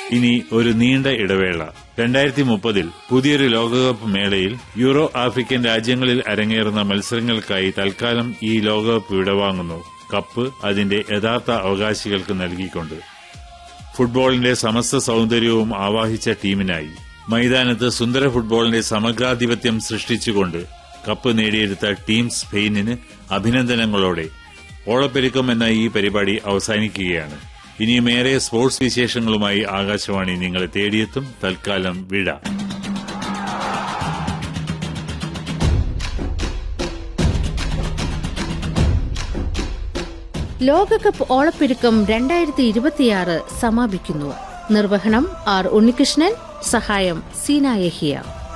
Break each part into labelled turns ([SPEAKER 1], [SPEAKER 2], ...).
[SPEAKER 1] ഇനി ഒരു നീണ്ട ഇടവേള രണ്ടായിരത്തി മുപ്പതിൽ പുതിയൊരു ലോകകപ്പ് മേളയിൽ യൂറോ ആഫ്രിക്കൻ രാജ്യങ്ങളിൽ അരങ്ങേറുന്ന മത്സരങ്ങൾക്കായി തൽക്കാലം ഈ ലോകകപ്പ് വിടവാങ്ങുന്നു കപ്പ് അതിന്റെ യഥാർത്ഥ അവകാശികൾക്ക് നൽകിക്കൊണ്ട് ഫുട്ബോളിന്റെ സമസ്ത സൗന്ദര്യവും ആവാഹിച്ച ടീമിനായി മൈതാനത്ത് സുന്ദര ഫുട്ബോളിന്റെ സമഗ്രാധിപത്യം സൃഷ്ടിച്ചുകൊണ്ട് കപ്പ് നേടിയെടുത്ത ടീം സ്പെയിനിന് അഭിനന്ദനങ്ങളോടെ ഓളപ്പെരുക്കം എന്ന ഈ പരിപാടി അവസാനിക്കുകയാണ് ഇനിയുമേറെ സ്പോർട്സ് വിശേഷങ്ങളുമായി ആകാശവാണി നിങ്ങളെ തേടിയെത്തും തൽക്കാലം വിട
[SPEAKER 2] ലോകകപ്പ് ഓളപ്പെരുക്കം രണ്ടായിരത്തി ഇരുപത്തിയാറ് സമാപിക്കുന്നു നിർവഹണം ആർ ഉണ്ണികൃഷ്ണൻ സഹായം സീന യഹിയ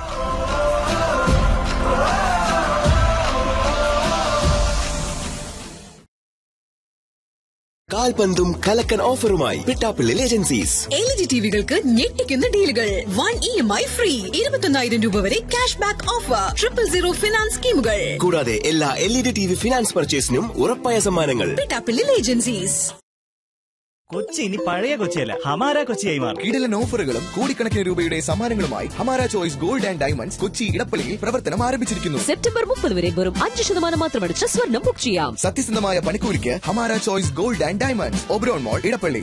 [SPEAKER 3] കാൽപന്തും കലക്കൻ ഓഫറുമായി പിട്ടാപ്പിള്ളിൽ ഏജൻസീസ്
[SPEAKER 4] എൽ ജി ടിവികൾക്ക് ഞെട്ടിക്കുന്ന deals one E M I free ഇരുപത്തൊന്നായിരം രൂപ വരെ cash back offer triple zero finance സ്കീമുകൾ
[SPEAKER 3] കൂടാതെ എല്ലാ L E D T V finance പർച്ചേസിനും ഉറപ്പായ സമ്മാനങ്ങൾ
[SPEAKER 4] പിട്ടാപ്പിള്ളിൽ ഏജൻസീസ്
[SPEAKER 5] കൊച്ചി ഇനി പഴയ കൊച്ചിയല്ല ഹമാര കൊച്ചിയായി മാറും
[SPEAKER 6] കിടിലൻ ഓഫറുകളും കോടിക്കണക്കിന് രൂപയുടെ സമ്മാനങ്ങളുമായി Hamara choice gold and diamonds Kochi ഇടപ്പള്ളിയിൽ പ്രവർത്തനം ആരംഭിച്ചിരിക്കുന്നു
[SPEAKER 7] സെപ്റ്റംബർ മുപ്പത് വരെ വെറും അഞ്ച് ശതമാനം മാത്രമടിച്ച് സ്വർണം ബുക്ക് ചെയ്യാം
[SPEAKER 6] സത്യസന്ധമായ പണിക്കൂലിക്ക് Hamara choice gold and diamonds Oberon mall Edappally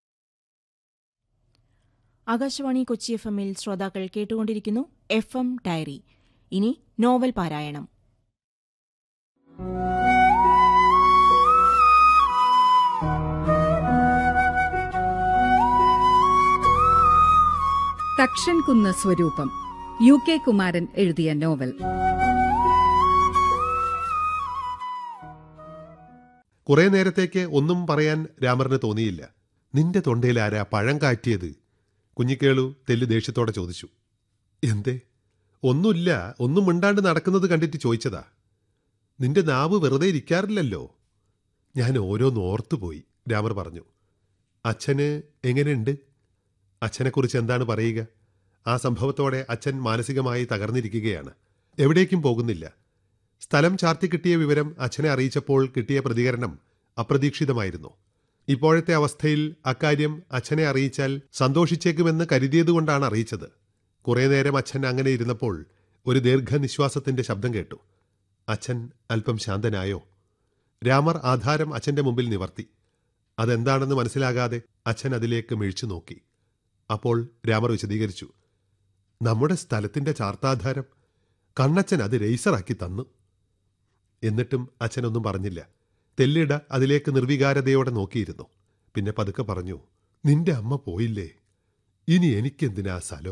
[SPEAKER 8] Akashvani Kochi F എമ്മിൽ ശ്രോതാക്കൾ കേട്ടുകൊണ്ടിരിക്കുന്നു എഫ് എം ഡയറി ഇനി നോവൽ പാരായണം
[SPEAKER 9] തക്ഷൻകുന്ന് സ്വരൂപം യു കെ കുമാരൻ എഴുതിയ നോവൽ
[SPEAKER 10] കുറെ നേരത്തേക്ക് ഒന്നും പറയാൻ രാമറിന് തോന്നിയില്ല നിന്റെ തൊണ്ടയിൽ ആരാ പഴം കാറ്റിയത് കുഞ്ഞിക്കേളു തെല്ലു ദേഷ്യത്തോടെ ചോദിച്ചു എന്തേ ഒന്നുമില്ല ഒന്നും മിണ്ടാണ്ട് നടക്കുന്നത് കണ്ടിട്ട് ചോദിച്ചതാ നിന്റെ നാവ് വെറുതെ ഇരിക്കാറില്ലല്ലോ ഞാൻ ഓരോന്ന് ഓർത്തുപോയി രാമർ പറഞ്ഞു അച്ഛന് എങ്ങനെയുണ്ട് അച്ഛനെക്കുറിച്ച് എന്താണ് പറയുക ആ സംഭവത്തോടെ അച്ഛൻ മാനസികമായി തകർന്നിരിക്കുകയാണ് എവിടേക്കും പോകുന്നില്ല സ്ഥലം ചാർത്തി കിട്ടിയ വിവരം അച്ഛനെ അറിയിച്ചപ്പോൾ കിട്ടിയ പ്രതികരണം അപ്രതീക്ഷിതമായിരുന്നു ഇപ്പോഴത്തെ അവസ്ഥയിൽ അക്കാര്യം അച്ഛനെ അറിയിച്ചാൽ സന്തോഷിച്ചേക്കുമെന്ന് കരുതിയതുകൊണ്ടാണ് അറിയിച്ചത് കുറേ നേരം അച്ഛൻ അങ്ങനെ ഇരുന്നപ്പോൾ ഒരു ദീർഘനിശ്വാസത്തിന്റെ ശബ്ദം കേട്ടു അച്ഛൻ അല്പം ശാന്തനായോ രാമർ ആധാരം അച്ഛന്റെ മുമ്പിൽ നിവർത്തി അതെന്താണെന്ന് മനസ്സിലാകാതെ അച്ഛൻ അതിലേക്ക് മിഴിച്ചു നോക്കി അപ്പോൾ രാമർ വിശദീകരിച്ചു നമ്മുടെ സ്ഥലത്തിന്റെ ചാർത്താധാരം കണ്ണച്ചൻ അത് രൈസറാക്കി തന്നു എന്നിട്ടും അച്ഛനൊന്നും പറഞ്ഞില്ല തെല്ലിട അതിലേക്ക് നിർവികാരതയോടെ നോക്കിയിരുന്നു പിന്നെ പതുക്കെ പറഞ്ഞു നിന്റെ അമ്മ പോയില്ലേ ഇനി എനിക്കെന്തിനാ സ്ഥലോ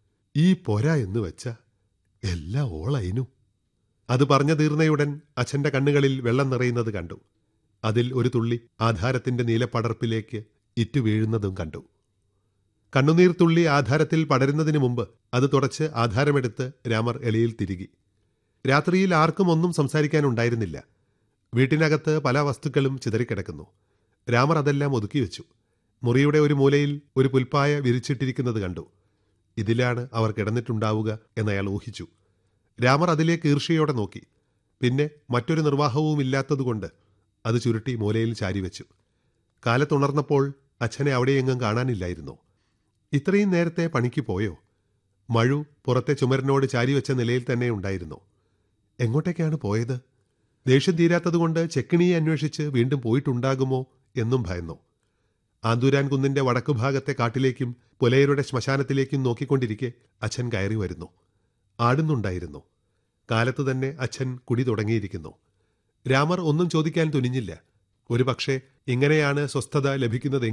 [SPEAKER 10] ഈ പൊര എന്ന് വെച്ച എല്ലാം ഓളയിനു അത് പറഞ്ഞു തീർന്നയുടൻ അച്ഛന്റെ കണ്ണുകളിൽ വെള്ളം നിറയുന്നത് കണ്ടു അതിൽ ഒരു തുള്ളി ആധാരത്തിന്റെ നീലപ്പടർപ്പിലേക്ക് ഇറ്റു വീഴുന്നതും കണ്ടു കണ്ണുനീർ തുള്ളി ആധാരത്തിൽ പടരുന്നതിന് മുമ്പ് അത് തുടച്ച് ആധാരമെടുത്ത് രാമർ എളിയിൽ തിരികി രാത്രിയിൽ ആർക്കും ഒന്നും സംസാരിക്കാനുണ്ടായിരുന്നില്ല വീട്ടിനകത്ത് പല വസ്തുക്കളും ചിതറിക്കിടക്കുന്നു രാമർ അതെല്ലാം ഒതുക്കി വെച്ചു മുറിയുടെ ഒരു മൂലയിൽ ഒരു പുൽപ്പായ വിരിച്ചിട്ടിരിക്കുന്നത് കണ്ടു ഇതിലാണ് അവർ കിടന്നിട്ടുണ്ടാവുക എന്നയാൾ ഊഹിച്ചു രാമർ അതിലേക്ക് ഈർഷ്യയോടെ നോക്കി പിന്നെ മറ്റൊരു നിർവാഹവുമില്ലാത്തതുകൊണ്ട് അത് ചുരുട്ടി മൂലയിൽ ചാരിവെച്ചു കാലത്തുണർന്നപ്പോൾ അച്ഛനെ അവിടെയെങ്ങും കാണാനില്ലായിരുന്നു ഇത്രയും നേരത്തെ പണിക്ക് പോയോ മഴു പുറത്തെ ചുമരിനോട് ചാരിവെച്ച നിലയിൽ തന്നെ ഉണ്ടായിരുന്നു എങ്ങോട്ടേക്കാണ് പോയത് ദേഷ്യം തീരാത്തതുകൊണ്ട് ചെക്കിണിയെ അന്വേഷിച്ച് വീണ്ടും പോയിട്ടുണ്ടാകുമോ എന്നും ഭയന്നു ആന്തൂരാൻ കുന്നിന്റെ വടക്കുഭാഗത്തെ കാട്ടിലേക്കും പുലയരുടെ ശ്മശാനത്തിലേക്കും നോക്കിക്കൊണ്ടിരിക്കെ അച്ഛൻ കയറി വരുന്നു ആടുന്നുണ്ടായിരുന്നു കാലത്ത് തന്നെ അച്ഛൻ കുടി തുടങ്ങിയിരിക്കുന്നു രാമർ ഒന്നും ചോദിക്കാൻ തുനിഞ്ഞില്ല ഒരുപക്ഷെ ഇങ്ങനെയാണ് സ്വസ്ഥത ലഭിക്കുന്നത്